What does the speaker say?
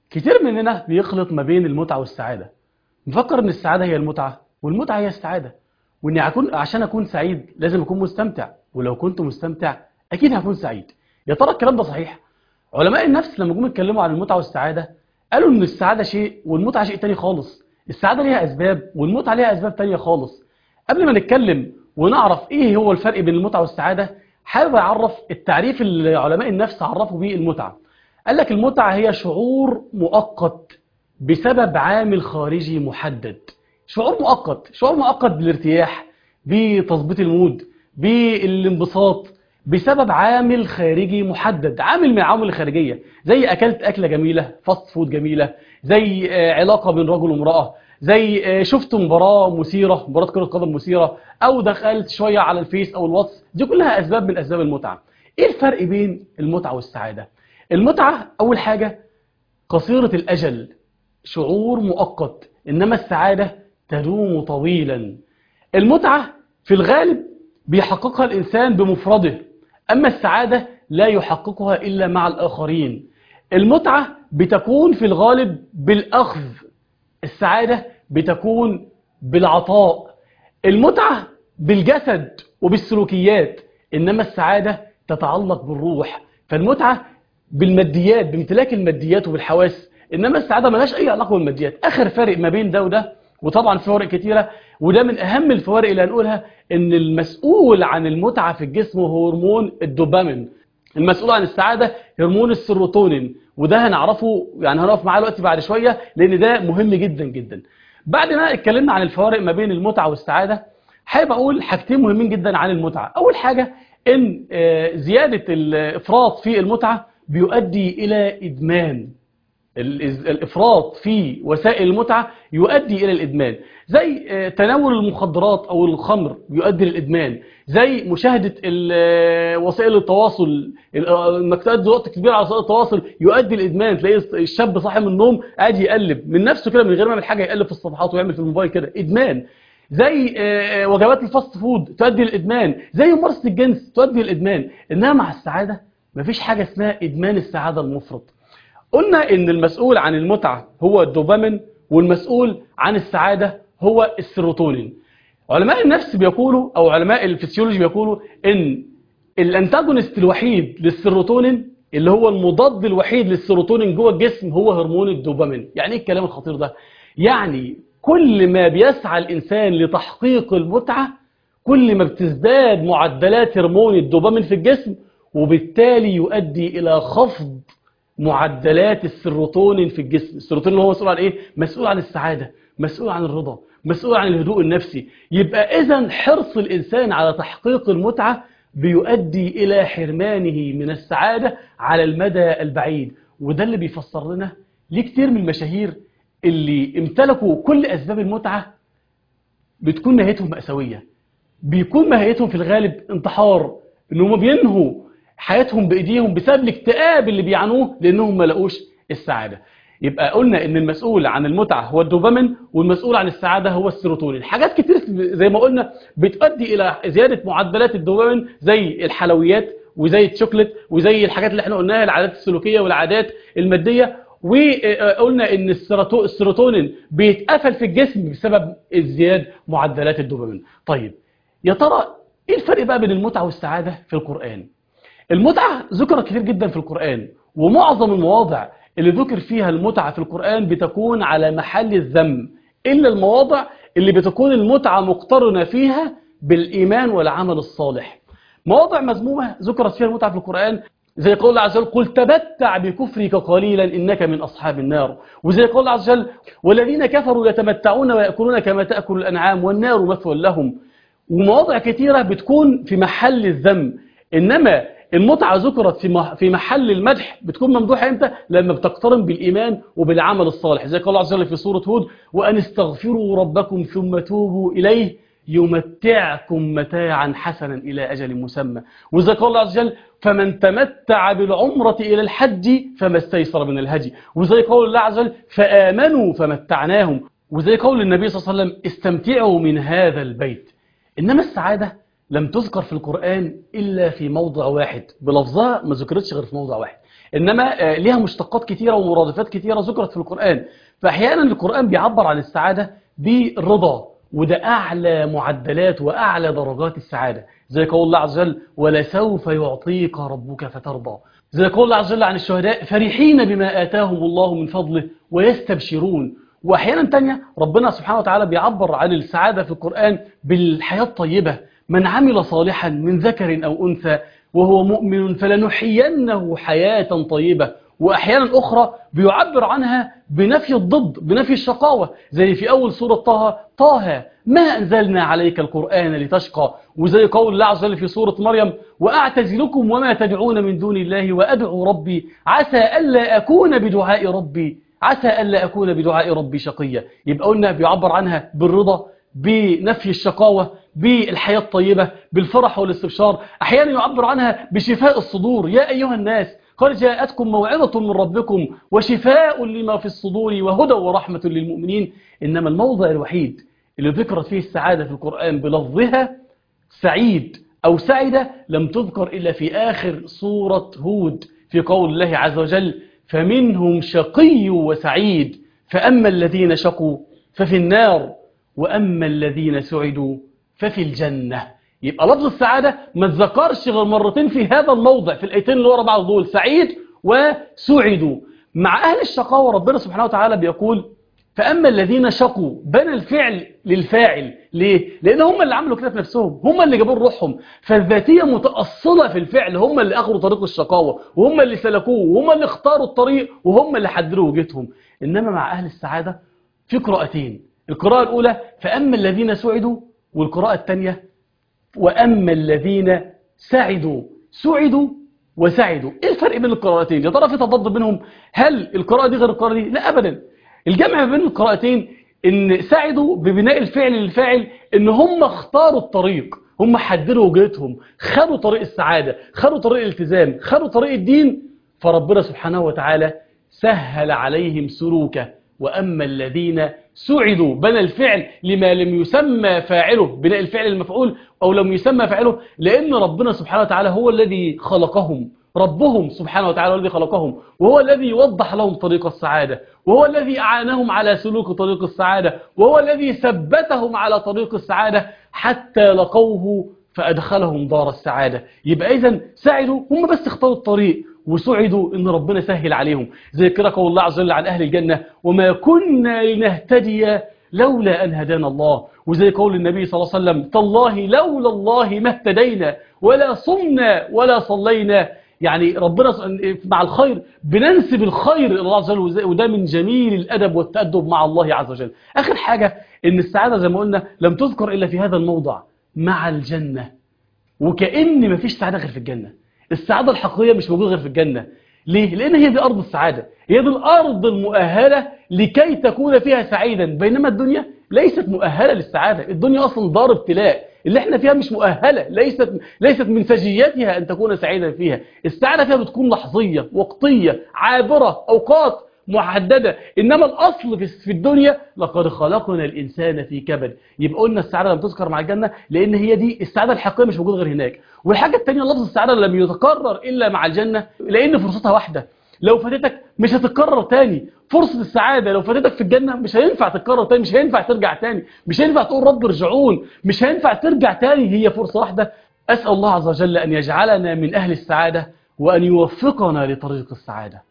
كتير مننا بيخلط ما بين المتعة والسعادة مفكر ان السعادة هي المتعة والمتعة هي السعادة واني أكون عشان اكون سعيد لازم اكون مستمتع ولو كنت مستمتع اكيد هكون سعيد يا ترى الكلام ده صحيح علماء النفس لما جم يتكلموا عن المتعة والسعادة قالوا ان السعادة شيء والمتعة شيء تاني خالص السعادة ليها اسباب والمتعة ليها اسباب تانية خالص قبل ما نتكلم ونعرف ايه هو الفرق بين المتعة والسعادة حابب اعرف التعريف اللي علماء النفس عرفوا بيه المتعة قال لك المتعة هي شعور مؤقت بسبب عامل خارجي محدد شعور مؤقت شعور مؤقت بالارتياح بتظبيط المود بالانبساط بسبب عامل خارجي محدد عامل من العوامل الخارجية زي أكلت أكلة جميلة فاست فود جميلة زي آه، علاقة بين رجل وامرأة زي آه، شفت مباراة مثيرة مباراة كرة قدم مثيرة أو دخلت شوية على الفيس أو الواتس دي كلها أسباب من أسباب المتعة إيه الفرق بين المتعة والسعادة المتعة أول حاجة قصيرة الأجل شعور مؤقت إنما السعادة تدوم طويلا المتعة في الغالب بيحققها الإنسان بمفرده أما السعادة لا يحققها إلا مع الآخرين المتعة بتكون في الغالب بالأخذ السعادة بتكون بالعطاء المتعة بالجسد وبالسلوكيات إنما السعادة تتعلق بالروح فالمتعة بالماديات بامتلاك الماديات وبالحواس إنما السعادة ملهاش أي علاقة بالماديات آخر فارق ما بين ده وده وطبعا في فوارق كتيرة وده من أهم الفوارق اللي هنقولها إن المسؤول عن المتعة في الجسم هو هرمون الدوبامين المسؤول عن السعادة هرمون السيروتونين وده هنعرفه يعني هنقف معاه دلوقتي بعد شوية لأن ده مهم جدا جدا بعد ما اتكلمنا عن الفوارق ما بين المتعة والسعادة حابب أقول حاجتين مهمين جدا عن المتعة أول حاجة إن آه، زيادة الإفراط في المتعة بيؤدي إلى إدمان الإز- الإفراط في وسائل المتعة يؤدي إلى الإدمان زي آه، تناول المخدرات أو الخمر يؤدي للإدمان زي مشاهدة ال- آه، وسائل التواصل ال- آه، انك تقضي وقت كبير على وسائل التواصل يؤدي للإدمان تلاقي الشاب صاحي من النوم قاعد يقلب من نفسه كده من غير ما يعمل حاجة يقلب في الصفحات ويعمل في الموبايل كده إدمان زي آه، آه، وجبات الفاست فود تؤدي للإدمان زي ممارسة الجنس تؤدي للإدمان إنما مع السعادة مفيش حاجة اسمها إدمان السعادة المفرط قلنا ان المسؤول عن المتعة هو الدوبامين والمسؤول عن السعادة هو السيروتونين علماء النفس بيقولوا او علماء الفسيولوجي بيقولوا ان الانتاجونست الوحيد للسيروتونين اللي هو المضاد الوحيد للسيروتونين جوه الجسم هو هرمون الدوبامين يعني ايه الكلام الخطير ده يعني كل ما بيسعى الانسان لتحقيق المتعة كل ما بتزداد معدلات هرمون الدوبامين في الجسم وبالتالي يؤدي الى خفض معدلات السيروتونين في الجسم السيروتونين اللي هو مسؤول عن ايه مسؤول عن السعادة مسؤول عن الرضا مسؤول عن الهدوء النفسي يبقى اذا حرص الانسان على تحقيق المتعة بيؤدي الى حرمانه من السعادة على المدى البعيد وده اللي بيفسر لنا ليه كتير من المشاهير اللي امتلكوا كل اسباب المتعة بتكون نهايتهم مأساوية بيكون نهايتهم في الغالب انتحار ان هم بينهوا حياتهم بايديهم بسبب الاكتئاب اللي بيعانوه لانهم ما لقوش السعاده يبقى قلنا ان المسؤول عن المتعه هو الدوبامين والمسؤول عن السعاده هو السيروتونين حاجات كتير زي ما قلنا بتؤدي الى زياده معدلات الدوبامين زي الحلويات وزي الشوكليت وزي الحاجات اللي احنا قلناها العادات السلوكيه والعادات الماديه وقلنا ان السيروتو- السيروتونين بيتقفل في الجسم بسبب ازدياد معدلات الدوبامين طيب يا ترى ايه الفرق بقى بين المتعه والسعاده في القران المتعة ذكرت كتير جدا في القرآن ومعظم المواضع اللي ذكر فيها المتعة في القرآن بتكون على محل الذم إلا المواضع اللي بتكون المتعة مقترنة فيها بالإيمان والعمل الصالح مواضع مذمومة ذكرت فيها المتعة في القرآن زي قول الله عز وجل قل تمتع بكفرك قليلا إنك من أصحاب النار وزي قول الله عز وجل والذين كفروا يتمتعون ويأكلون كما تأكل الأنعام والنار مثوى لهم ومواضع كتيرة بتكون في محل الذم إنما المتعة ذكرت في مح- في محل المدح بتكون ممدوحة امتى لما بتقترن بالإيمان وبالعمل الصالح زي قال الله عز وجل في سورة هود وأن استغفروا ربكم ثم توبوا إليه يمتعكم متاعا حسنا إلى أجل مسمى وزي قال الله عز وجل فمن تمتع بالعمرة إلى الحج فما استيسر من الهدي وزي قول الله عز وجل فآمنوا فمتعناهم وزي قول النبي صلى الله عليه وسلم استمتعوا من هذا البيت إنما السعادة لم تذكر في القرآن إلا في موضع واحد بلفظها ما ذكرتش غير في موضع واحد إنما آه، ليها مشتقات كتيرة ومرادفات كتيرة ذكرت في القرآن فأحيانا القرآن بيعبر عن السعادة بالرضا وده أعلى معدلات وأعلى درجات السعادة زي قول الله عز وجل ولسوف يعطيك ربك فترضى زي قول الله عز وجل عن الشهداء فرحين بما آتاهم الله من فضله ويستبشرون وأحيانا تانية ربنا سبحانه وتعالى بيعبر عن السعادة في القرآن بالحياة الطيبة من عمل صالحا من ذكر أو أنثى وهو مؤمن فلنحيينه حياة طيبة وأحيانا أخرى بيعبر عنها بنفي الضد بنفي الشقاوة زي في أول سورة طه طه ما أنزلنا عليك القرآن لتشقى وزي قول الله عز وجل في سورة مريم وأعتزلكم وما تدعون من دون الله وأدعو ربي عسى ألا أكون بدعاء ربي عسى ألا أكون بدعاء ربي شقيا يبقى قلنا بيعبر عنها بالرضا بنفي الشقاوة بالحياة الطيبة بالفرح والاستبشار أحيانا يعبر عنها بشفاء الصدور يا أيها الناس قد جاءتكم موعظة من ربكم وشفاء لما في الصدور وهدى ورحمة للمؤمنين إنما الموضع الوحيد اللي ذكرت فيه السعادة في القرآن بلفظها سعيد أو سعدة لم تذكر إلا في آخر سورة هود في قول الله عز وجل فمنهم شقي وسعيد فأما الذين شقوا ففي النار وأما الذين سعدوا ففي الجنة يبقى لفظ السعادة ما تذكرش غير مرتين في هذا الموضع في الآيتين اللي ورا بعض دول سعيد وسعدوا مع أهل الشقاوة ربنا سبحانه وتعالى بيقول فأما الذين شقوا بنى الفعل للفاعل ليه؟ لأن هم اللي عملوا كده في نفسهم هم اللي جابوا روحهم فالذاتية متأصلة في الفعل هم اللي أخروا طريق الشقاوة وهم اللي سلكوه وهم اللي اختاروا الطريق وهم اللي حددوا وجهتهم إنما مع أهل السعادة في قراءتين القراءة الأولى فأما الذين سعدوا والقراءة الثانية وأما الذين سعدوا سعدوا وسعدوا إيه الفرق بين القراءتين يا ترى في تضاد بينهم هل القراءة دي غير القراءة دي لا أبدا الجمع بين القراءتين ان ساعدوا ببناء الفعل للفاعل ان هم اختاروا الطريق هم حددوا وجهتهم خدوا طريق السعادة خدوا طريق الالتزام خدوا طريق الدين فربنا سبحانه وتعالى سهل عليهم سلوكه وأما الذين سعدوا بنى الفعل لما لم يسمى فاعله بناء الفعل المفعول أو لم يسمى فاعله لأن ربنا سبحانه وتعالى هو الذي خلقهم ربهم سبحانه وتعالى الذي خلقهم وهو الذي يوضح لهم طريق السعادة وهو الذي أعانهم على سلوك طريق السعادة وهو الذي ثبتهم على طريق السعادة حتى لقوه فأدخلهم دار السعادة يبقى إذن سعدوا هم بس اختاروا الطريق وسعدوا ان ربنا سهل عليهم زي كده قول الله عز وجل عن أهل الجنة وما كنا لنهتدي لولا أن هدانا الله وزي قول النبي صلى الله عليه وسلم تالله لولا الله ما اهتدينا ولا صمنا ولا صلينا يعني ربنا مع الخير بننسب الخير إلى الله عز وجل وده من جميل الأدب والتأدب مع الله عز وجل آخر حاجة إن السعادة زي ما قلنا لم تذكر إلا في هذا الموضع مع الجنة وكأن مفيش سعادة غير في الجنة السعادة الحقيقية مش موجودة غير في الجنة ليه؟ لأن هي دي أرض السعادة هي دي الأرض المؤهلة لكي تكون فيها سعيدا بينما الدنيا ليست مؤهلة للسعادة الدنيا أصلا دار ابتلاء اللي احنا فيها مش مؤهلة ليست ليست من سجياتها أن تكون سعيدا فيها السعادة فيها بتكون لحظية وقتية عابرة أوقات محددة إنما الأصل في الدنيا لقد خلقنا الإنسان في كبد يبقى قلنا السعادة لم تذكر مع الجنة لأن هي دي السعادة الحقيقية مش موجودة غير هناك والحاجة الثانية لفظ السعادة لم يتكرر إلا مع الجنة لأن فرصتها واحدة لو فاتتك مش هتتكرر تاني فرصة السعادة لو فاتتك في الجنة مش هينفع تتكرر تاني مش هينفع ترجع تاني مش هينفع تقول رب ارجعون مش هينفع ترجع تاني هي فرصة واحدة أسأل الله عز وجل أن يجعلنا من أهل السعادة وأن يوفقنا لطريق السعادة